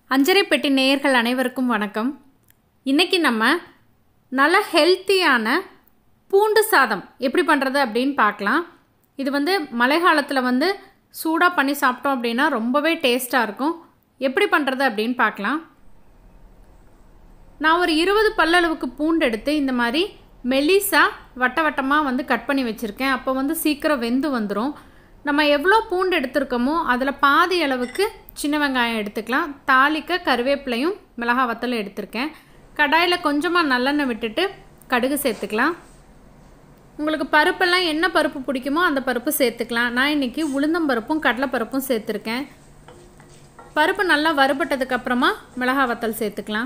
அஞ்சரை பெட்டி நேயர்கள் அனைவருக்கும் வணக்கம் இன்றைக்கி நம்ம நல்ல ஹெல்த்தியான பூண்டு சாதம் எப்படி பண்ணுறது அப்படின்னு பார்க்கலாம் இது வந்து மழை காலத்தில் வந்து சூடாக பண்ணி சாப்பிட்டோம் அப்படின்னா ரொம்பவே டேஸ்ட்டாக இருக்கும் எப்படி பண்ணுறது அப்படின்னு பார்க்கலாம் நான் ஒரு இருபது பல்லளவுக்கு பூண்டு எடுத்து இந்த மாதிரி மெலிசா வட்ட வட்டமாக வந்து கட் பண்ணி வச்சுருக்கேன் அப்போ வந்து சீக்கிரம் வெந்து வந்துடும் நம்ம எவ்வளோ பூண்டு எடுத்திருக்கோமோ அதில் பாதி அளவுக்கு சின்ன வெங்காயம் எடுத்துக்கலாம் தாளிக்க கருவேப்பிலையும் மிளகா வத்தலும் எடுத்திருக்கேன் கடாயில் கொஞ்சமாக நல்லெண்ணெய் விட்டுட்டு கடுகு சேர்த்துக்கலாம் உங்களுக்கு பருப்பெல்லாம் என்ன பருப்பு பிடிக்குமோ அந்த பருப்பு சேர்த்துக்கலாம் நான் இன்றைக்கி உளுந்தம்பருப்பும் கடலைப்பருப்பும் சேர்த்துருக்கேன் பருப்பு நல்லா வறுபட்டதுக்கப்புறமா மிளகா வத்தல் சேர்த்துக்கலாம்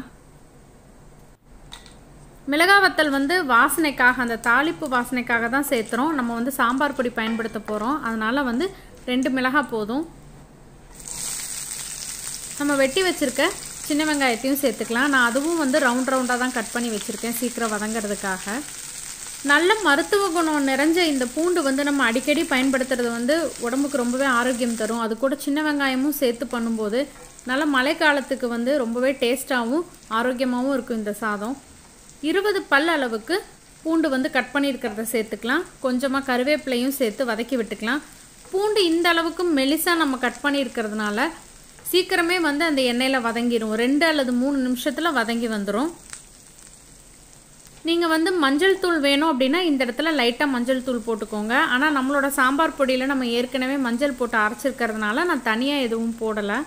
மிளகா வத்தல் வந்து வாசனைக்காக அந்த தாளிப்பு வாசனைக்காக தான் சேர்த்துறோம் நம்ம வந்து சாம்பார் பொடி பயன்படுத்த போகிறோம் அதனால் வந்து ரெண்டு மிளகா போதும் நம்ம வெட்டி வச்சுருக்க சின்ன வெங்காயத்தையும் சேர்த்துக்கலாம் நான் அதுவும் வந்து ரவுண்ட் ரவுண்டாக தான் கட் பண்ணி வச்சுருக்கேன் சீக்கிரம் வதங்கிறதுக்காக நல்ல மருத்துவ குணம் நிறைஞ்ச இந்த பூண்டு வந்து நம்ம அடிக்கடி பயன்படுத்துறது வந்து உடம்புக்கு ரொம்பவே ஆரோக்கியம் தரும் அது கூட சின்ன வெங்காயமும் சேர்த்து பண்ணும்போது நல்ல மழை காலத்துக்கு வந்து ரொம்பவே டேஸ்ட்டாகவும் ஆரோக்கியமாகவும் இருக்கும் இந்த சாதம் இருபது பல் அளவுக்கு பூண்டு வந்து கட் பண்ணியிருக்கிறத சேர்த்துக்கலாம் கொஞ்சமாக கருவேப்பிலையும் சேர்த்து வதக்கி விட்டுக்கலாம் பூண்டு இந்த அளவுக்கு மெலிசாக நம்ம கட் பண்ணியிருக்கிறதுனால சீக்கிரமே வந்து அந்த எண்ணெயில் வதங்கிடும் ரெண்டு அல்லது மூணு நிமிஷத்தில் வதங்கி வந்துடும் நீங்கள் வந்து மஞ்சள் தூள் வேணும் அப்படின்னா இந்த இடத்துல லைட்டாக மஞ்சள் தூள் போட்டுக்கோங்க ஆனால் நம்மளோட சாம்பார் பொடியில் நம்ம ஏற்கனவே மஞ்சள் போட்டு அரைச்சிருக்கிறதுனால நான் தனியாக எதுவும் போடலை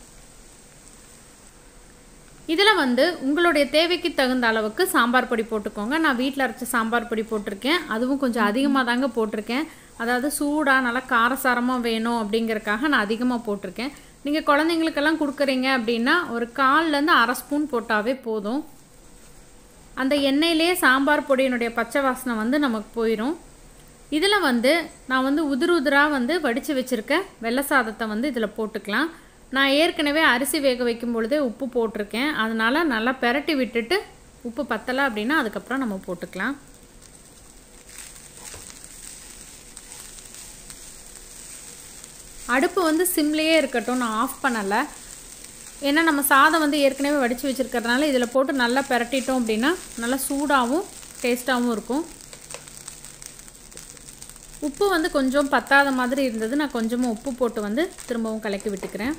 இதில் வந்து உங்களுடைய தேவைக்கு தகுந்த அளவுக்கு சாம்பார் பொடி போட்டுக்கோங்க நான் வீட்டில் அரைச்ச சாம்பார் பொடி போட்டிருக்கேன் அதுவும் கொஞ்சம் அதிகமாக தாங்க போட்டிருக்கேன் அதாவது சூடாக நல்லா காரசாரமாக வேணும் அப்படிங்கிறக்காக நான் அதிகமாக போட்டிருக்கேன் நீங்கள் குழந்தைங்களுக்கெல்லாம் கொடுக்குறீங்க அப்படின்னா ஒரு கால்லேருந்து அரை ஸ்பூன் போட்டாவே போதும் அந்த எண்ணெயிலே சாம்பார் பொடியினுடைய பச்சை வாசனை வந்து நமக்கு போயிடும் இதில் வந்து நான் வந்து உதிர் உதிராக வந்து வடித்து வச்சுருக்க வெள்ளை சாதத்தை வந்து இதில் போட்டுக்கலாம் நான் ஏற்கனவே அரிசி வேக வைக்கும் பொழுதே உப்பு போட்டிருக்கேன் அதனால் நல்லா பெரட்டி விட்டுட்டு உப்பு பத்தலை அப்படின்னா அதுக்கப்புறம் நம்ம போட்டுக்கலாம் அடுப்பு வந்து சிம்லேயே இருக்கட்டும் நான் ஆஃப் பண்ணலை ஏன்னா நம்ம சாதம் வந்து ஏற்கனவே வடித்து வச்சுருக்கிறதுனால இதில் போட்டு நல்லா பெரட்டிட்டோம் அப்படின்னா நல்லா சூடாகவும் டேஸ்ட்டாகவும் இருக்கும் உப்பு வந்து கொஞ்சம் பத்தாத மாதிரி இருந்தது நான் கொஞ்சமாக உப்பு போட்டு வந்து திரும்பவும் கலக்கி விட்டுக்கிறேன்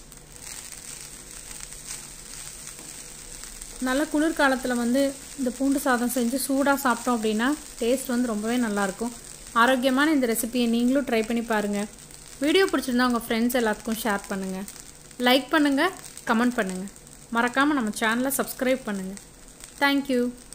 நல்ல குளிர்காலத்தில் வந்து இந்த பூண்டு சாதம் செஞ்சு சூடாக சாப்பிட்டோம் அப்படின்னா டேஸ்ட் வந்து ரொம்பவே நல்லாயிருக்கும் ஆரோக்கியமான இந்த ரெசிபியை நீங்களும் ட்ரை பண்ணி பாருங்கள் வீடியோ பிடிச்சிருந்தா உங்கள் ஃப்ரெண்ட்ஸ் எல்லாத்துக்கும் ஷேர் பண்ணுங்கள் லைக் பண்ணுங்கள் கமெண்ட் பண்ணுங்கள் மறக்காமல் நம்ம சேனலை சப்ஸ்கிரைப் பண்ணுங்கள் தேங்க்யூ